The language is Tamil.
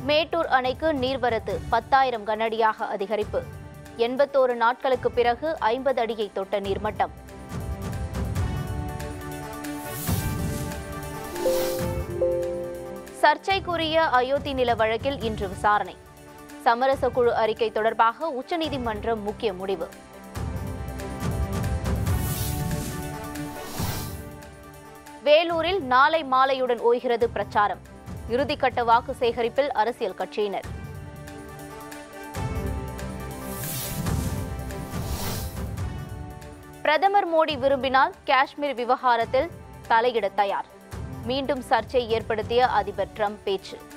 மேட்டூர் அணைக்கு நீர்வரத்து பத்தாயிரம் கனஅடியாக அதிகரிப்பு எண்பத்தோரு நாட்களுக்கு பிறகு ஐம்பது அடியை தொட்ட நீர்மட்டம் சர்ச்சைக்குரிய அயோத்தி நில வழக்கில் இன்று விசாரணை சமரச குழு அறிக்கை தொடர்பாக உச்சநீதிமன்றம் முக்கிய முடிவு வேலூரில் நாளை மாலையுடன் ஓய்கிறது பிரச்சாரம் இறுதிக்கட்ட வாக்கு சேகரிப்பில் அரசியல் கட்சியினர் பிரதமர் மோடி விரும்பினால் காஷ்மீர் விவகாரத்தில் தலையிட தயார் மீண்டும் சர்ச்சை ஏற்படுத்திய அதிபர் ட்ரம்ப் பேச்சு